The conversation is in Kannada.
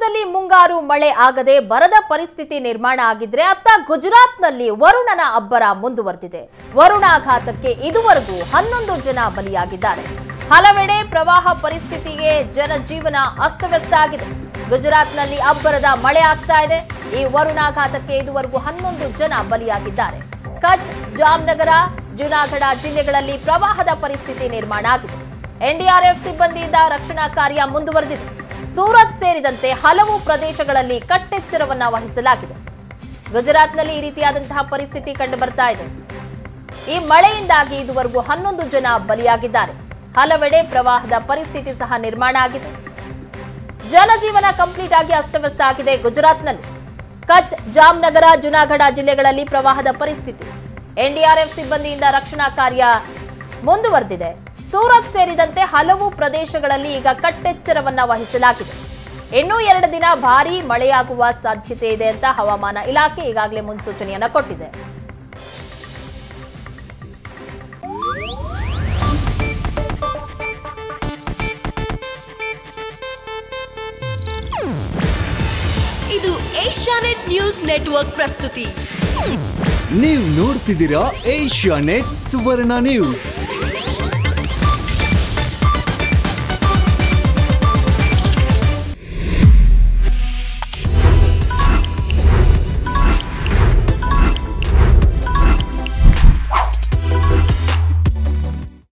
ರಾಜ್ಯದಲ್ಲಿ ಮುಂಗಾರು ಮಳೆ ಆಗದೆ ಬರದ ಪರಿಸ್ಥಿತಿ ನಿರ್ಮಾಣ ಆಗಿದ್ರೆ ಅತ್ತ ಗುಜರಾತ್ನಲ್ಲಿ ವರುಣನ ಅಬ್ಬರ ಮುಂದುವರೆದಿದೆ ವರುಣಾಘಾತಕ್ಕೆ ಇದುವರೆಗೂ ಹನ್ನೊಂದು ಜನ ಬಲಿಯಾಗಿದ್ದಾರೆ ಹಲವೆಡೆ ಪ್ರವಾಹ ಪರಿಸ್ಥಿತಿಗೆ ಜನಜೀವನ ಅಸ್ತವ್ಯಸ್ತ ಆಗಿದೆ ಗುಜರಾತ್ನಲ್ಲಿ ಅಬ್ಬರದ ಮಳೆ ಆಗ್ತಾ ಇದೆ ಈ ವರುಣಾಘಾತಕ್ಕೆ ಇದುವರೆಗೂ ಹನ್ನೊಂದು ಜನ ಬಲಿಯಾಗಿದ್ದಾರೆ ಕಚ್ ಜಾಮ್ನಗರ ಜುನಾಗಢ ಜಿಲ್ಲೆಗಳಲ್ಲಿ ಪ್ರವಾಹದ ಪರಿಸ್ಥಿತಿ ನಿರ್ಮಾಣ ಆಗಿದೆ ಎನ್ಡಿಆರ್ಎಫ್ ಸಿಬ್ಬಂದಿಯಿಂದ ರಕ್ಷಣಾ ಕಾರ್ಯ ಮುಂದುವರೆದಿದೆ ಸೂರತ್ ಸೇರಿದಂತೆ ಹಲವು ಪ್ರದೇಶಗಳಲ್ಲಿ ಕಟ್ಟೆಚ್ಚರವನ್ನ ವಹಿಸಲಾಗಿದೆ ಗುಜರಾತ್ನಲ್ಲಿ ಈ ರೀತಿಯಾದಂತಹ ಪರಿಸ್ಥಿತಿ ಕಂಡು ಬರ್ತಾ ಇದೆ ಈ ಮಳೆಯಿಂದಾಗಿ ಇದುವರೆಗೂ ಹನ್ನೊಂದು ಜನ ಬಲಿಯಾಗಿದ್ದಾರೆ ಹಲವೆಡೆ ಪ್ರವಾಹದ ಪರಿಸ್ಥಿತಿ ಸಹ ನಿರ್ಮಾಣ ಆಗಿದೆ ಜನಜೀವನ ಕಂಪ್ಲೀಟ್ ಆಗಿ ಅಸ್ತವ್ಯಸ್ತ ಆಗಿದೆ ಗುಜರಾತ್ನಲ್ಲಿ ಕಚ್ ಜಾಮ್ನಗರ ಜುನಾಗಢ ಜಿಲ್ಲೆಗಳಲ್ಲಿ ಪ್ರವಾಹದ ಪರಿಸ್ಥಿತಿ ಎನ್ಡಿಆರ್ಎಫ್ ಸಿಬ್ಬಂದಿಯಿಂದ ರಕ್ಷಣಾ ಕಾರ್ಯ ಮುಂದುವರೆದಿದೆ ಸೂರತ್ ಸೇರಿದಂತೆ ಹಲವು ಪ್ರದೇಶಗಳಲ್ಲಿ ಈಗ ಕಟ್ಟೆಚ್ಚರವನ್ನ ವಹಿಸಲಾಗಿದೆ ಇನ್ನೂ ಎರಡು ದಿನ ಭಾರೀ ಮಳೆಯಾಗುವ ಸಾಧ್ಯತೆ ಇದೆ ಅಂತ ಹವಾಮಾನ ಇಲಾಖೆ ಈಗಾಗಲೇ ಮುನ್ಸೂಚನೆಯನ್ನ ಕೊಟ್ಟಿದೆ ಇದು ಏಷ್ಯಾನೆಟ್ ನ್ಯೂಸ್ ನೆಟ್ವರ್ಕ್ ಪ್ರಸ್ತುತಿ ನೀವು ನೋಡ್ತಿದ್ದೀರಾ ಏಷ್ಯಾ ನೆಟ್ ಸುವರ್ಣ ನ್ಯೂಸ್